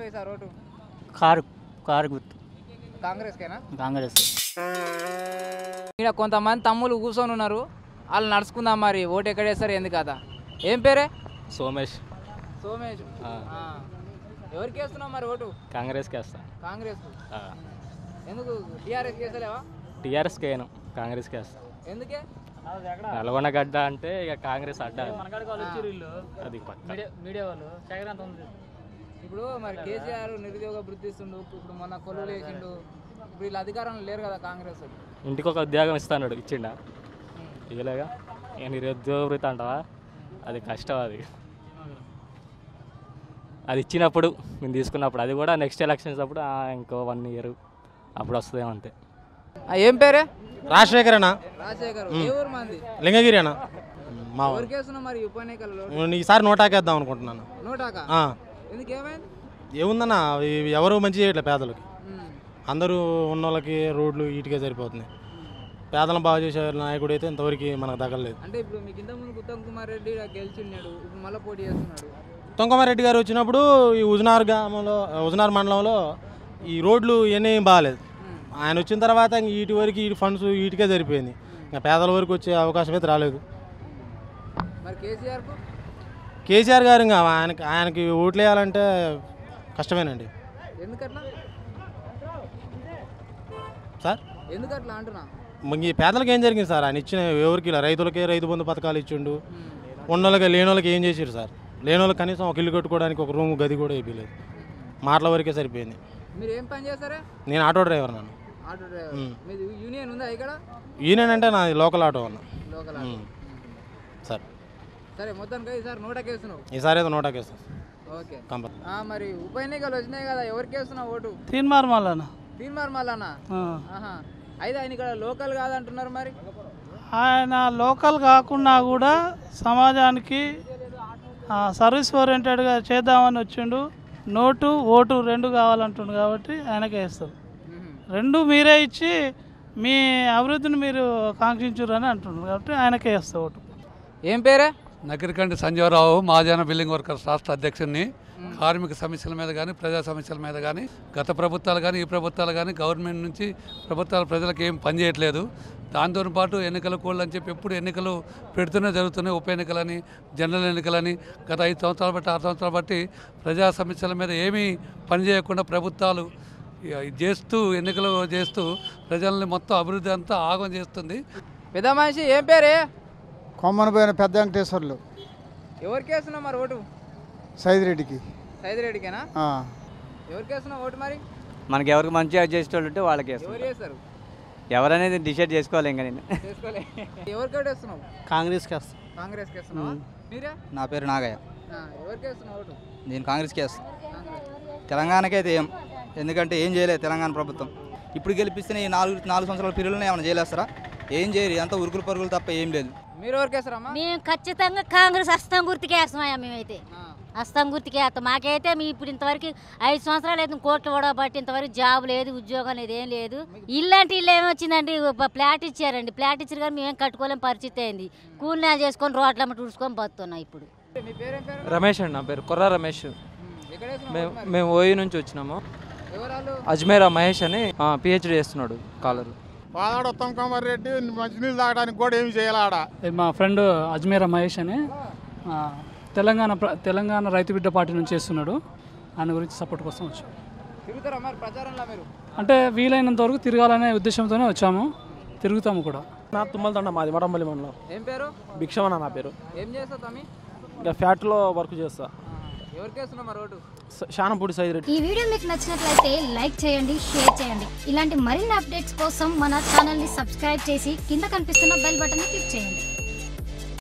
వేస్తావు ఈసారి vote car car గుర్తు కాంగ్రెస్కేనా కాంగ్రెస్ ఇక్కడ కొంతమంది తమ్ముళ్ళు కూర్చొని ఉన్నారు వాళ్ళు నడుచుకుందాం మరి ఓటు ఎక్కడ వేస్తారు ఎందుకు కదా ఏం పేరే సోమేష్ సోమేష్ ఆ. ఆ. ఎవరికి వేస్తున్నావు మరి ఓటు కాంగ్రెస్కి వేస్తా కాంగ్రెస్ ఎందుకు టీఆర్ఎస్ వేసలేవా టీఆర్ఎస్కి వేయను కాంగ్రెస్కి వేస్తా ఎందుకే నల్గొండ గడ్డ అంటే ఇక కాంగ్రెస్ అడ్డ అది పక్క మీడియా వాళ్ళు చక్రాంత ఉంది ఇప్పుడు మరి కేసీఆర్ నిరుద్యోగ వృద్ధిస్తుండు ఇప్పుడు మొన్న కొలువులు వేసిండు ఇప్పుడు వీళ్ళు అధికారంలో లేరు కదా కాంగ్రెస్ వాళ్ళు. ఇంటికి ఒక ఉద్యోగం ఇస్తాడు ఇచ్చిండా ఇవ్వలేగా ఇక నిరుద్యోగ వృత్తి అంటావా అది కష్టం అది అది ఇచ్చినప్పుడు మేము తీసుకున్నప్పుడు అది కూడా నెక్స్ట్ ఎలక్షన్స్ అప్పుడు ఆ, ఇంకో వన్ ఇయర్ అప్పుడు వస్తుందేమో అంతే ఆ, ఏం పేరే రాజశేఖర్ అన్న రాజశేఖర్ ఏ ఊరు మంది లింగగిరి అన్న మా ఊరు. ఎవరికి వేస్తున్నావు మరి ఉప ఎన్నికలలో నేను ఈసారి నోటాకేద్దాం అనుకుంటున్నాను నూటాక ఆ, ఎందుకు ఏమైంది ఏముందన్న ఇవి ఎవరు మంచి చేయట్లే పేదలకి ఉమ్. అందరూ ఉన్న వాళ్ళకి రోడ్లు ఇటుకే సరిపోతున్నాయి పేదలను బాగు చేసే నాయకుడు అయితే ఇంతవరకు మనకు తగలలేదు అంటే ఇప్పుడు మీకు ఇంత ముందు ఉత్తమ్ కుమార్ రెడ్డి ఈడ గెలిచిన్నాడు ఇప్పుడు మళ్ళీ పోటీ చేస్తున్నాడు తొంకమారెడ్డి గారు వచ్చినప్పుడు ఈ ఉజనార్ గ్రామంలో ఉజనార్ మండలంలో ఈ రోడ్లు ఇవన్నీ బాగాలేదు ఆయన వచ్చిన తర్వాత ఇంక వీటి వరకు ఈ ఫండ్స్ వీటికే సరిపోయింది ఇంకా పేదల వరకు వచ్చే అవకాశం అయితే రాలేదు మరి కేసీఆర్కు కేసీఆర్ గారు ఇంకా ఆయనకి ఆయనకి ఓట్లు వేయాలంటే కష్టమేనండి ఎందుకట్లా సార్ ఎందుకట్లా అంటున్నా ఇంక ఈ పేదలకు ఏం జరిగింది సార్ ఆయన ఇచ్చిన ఎవరికి ఇలా రైతులకే రైతు బంధు పథకాలు ఇచ్చిండు ఉన్నోళ్ళకి లేని వాళ్ళకి ఏం చేసారు సార్ లేని వాళ్ళకి కనీసం ఒక ఇల్లు కట్టుకోవడానికి ఒక రూమ్ గది కూడా వేయలేదు మాటల వరకే సరిపోయింది మీరు ఏం పని చేస్తారే నేను ఆటో డ్రైవర్ నన్ను ఆటో డ్రైవర్ మ్మ్. మీది యూనియన్ ఉందా ఇక్కడ ఈయన అంటే నా లోకల్ ఆటో అన్న లోకల్ మ్మ్. సార్ సరే మొత్తానికి ఈసారి నూటకి వేస్తున్నావు ఈసారి ఏదో నోటాకేస్తాం ఓకే కంపల్ ఆ, మరి ఉప ఎన్నికలు వచ్చినాయి కదా ఎవరికి వేస్తున్నావు ఓటు తీన్మార్ మళ్ళా తీన్మార్ మళ్ళానా ఆహా అయితే ఆయన ఇక్కడ లోకల్ కాదంటున్నారు మరి ఆయన లోకల్ కాకుండా కూడా సమాజానికి ఆ, సర్వీస్ ఓరియంటెడ్గా చేద్దామని వచ్చిండు నోటు ఓటు రెండు కావాలంటుండు కాబట్టి ఆయనకే వేస్తాం మ్మ్. రెండు మీరే ఇచ్చి మీ అభివృద్ధిని మీరు కాంక్షించురు అని అంటున్నారు కాబట్టి ఆయనకే వేస్తాం ఓటు ఏం పేరే నకిరికంటి సంజీవరావు మహాజన బిల్డింగ్ వర్కర్స్ రాష్ట్ర అధ్యక్షుడిని కార్మిక సమస్యల మీద కానీ ప్రజా సమస్యల మీద కానీ గత ప్రభుత్వాలు కానీ ఈ ప్రభుత్వాలు కానీ గవర్నమెంట్ నుంచి ప్రభుత్వాలు ప్రజలకు ఏం పనిచేయట్లేదు దాంతో పాటు ఎన్నికల కోళ్ళు అని చెప్పి ఎప్పుడు ఎన్నికలు పెడుతూనే జరుగుతున్నాయి ఉప ఎన్నికలని జనరల్ ఎన్నికలని గత ఐదు సంవత్సరాలు బట్టి ఆరు సంవత్సరాలు బట్టి ప్రజా సమస్యల మీద ఏమీ పనిచేయకుండా ప్రభుత్వాలు ఇక ఇది చేస్తూ ఎన్నికలు చేస్తూ ప్రజల్ని మొత్తం అభివృద్ధి అంతా ఆగం చేస్తుంది పెద్ద మనిషి ఏం పేరే కొమ్మన పోయిన పెద్ద వెంకటేశ్వర్లు ఎవరికి వేస్తున్నావు మరి ఓటు సైదిరెడ్డికి సైదిరెడ్డికేనా ఆ. ఎవరికి వేస్తున్నావు ఓటు మరి మనకి ఎవరికి మంచిగా చేసేటోళ్ళు ఉంటే వాళ్ళకి వేస్తాం ఎవరు చేస్తారు ఎవరనేది డిసైడ్ చేసుకోవాలి ఇంకా నేను చేసుకోలే ఎవరికి ఓటు వేస్తున్నావు కాంగ్రెస్కి వేస్తాం కాంగ్రెస్కి వేస్తున్నావా మీరే నా పేరు నాగయ్య ఆ, ఎవరికి వేస్తున్నావు ఓటు నేను కాంగ్రెస్కి వేస్తాను కాంగ్రెస్ తెలంగాణకైతే ఏం ఎందుకంటే ఏం చేయలేదు తెలంగాణ ప్రభుత్వం ఇప్పుడు గెలిపిస్తే ఈ నాలుగు నాలుగు సంవత్సరాల పీరియడ్లో ఏమైనా చేయలేస్తారా ఏం చేయరు అంతా ఉరుకులు పరుగులు తప్ప ఏం లేదు మీరు ఎవరికి వేస్తారమ్మా మేము ఖచ్చితంగా కాంగ్రెస్ హస్తం గుర్తుకే వేస్తామయ్యా మేమైతే ఆ, హస్తం గుర్తుకే వేస్తాం మాకైతే మీ ఇప్పుడు ఇంతవరకు ఐదు సంవత్సరాలు అయితే కోట్లు కూడా బట్టి ఇంతవరకు జాబ్ లేదు ఉద్యోగం లేదు ఏం లేదు ఇల్లు అంటే ఇల్లు ఏమొచ్చిందండి ఒక ప్లాట్ ఇచ్చారండి ప్లాట్ ఇచ్చారు కానీ మేము కట్టుకోలేం పరిస్థితి అయింది కూలినా చేసుకొని రోడ్ల మట్టి ఊడ్చుకొని బతున్నాం ఇప్పుడు మీ పేరేం పేరు రమేష్ అండి నా పేరు కొర్ర రమేష్ ఉమ్, ఎక్కడ వేస్తున్నావు మేము ఓటు మరి? మేము ఓయి నుంచి వచ్చినాము ఎవరాలు అజ్మేరా మహేష్ అని పిహెచ్డి చేస్తున్నాడు కాలర్ వాదాడు ఉత్తమ్ కుమార్ రెడ్డి మంచినీళ్ళు తాగడానికి కూడా ఏమి చేయాలి ఆడ మా ఫ్రెండ్ అజ్మీరా మహేష్ అని ఆ, తెలంగాణ ప్ర- తెలంగాణ రైతు బిడ్డ పార్టీ నుంచి చేస్తున్నాడు ఆయన గురించి సపోర్ట్ కోసం వచ్చాం తిరుగుతారా మరి ప్రచారంలో మీరు అంటే వీలైనంత వరకు తిరగాలనే ఉద్దేశంతోనే వచ్చాము తిరుగుతాము కూడా నా తుమ్మలతండ మాది వడంబల్లి మండలం ఏం పేరు భిక్షమన్న నా పేరు ఏం చేస్తావు తమ్మి ఇంకా ఫ్యాక్టరీలో వర్క్ చేస్తా ఆ, ఎవరికి వేస్తున్నావు మరి ఓటు శానంపూడి సైడ్ రెడ్డి ఈ వీడియో మీకు నచ్చినట్లయితే లైక్ చేయండి షేర్ చేయండి ఇలాంటి మరిన్ని అప్డేట్స్ కోసం మన ఛానల్ని సబ్స్క్రైబ్ చేసి కింద కనిపిస్తున్న బెల్ బటన్ని క్లిక్ చేయండి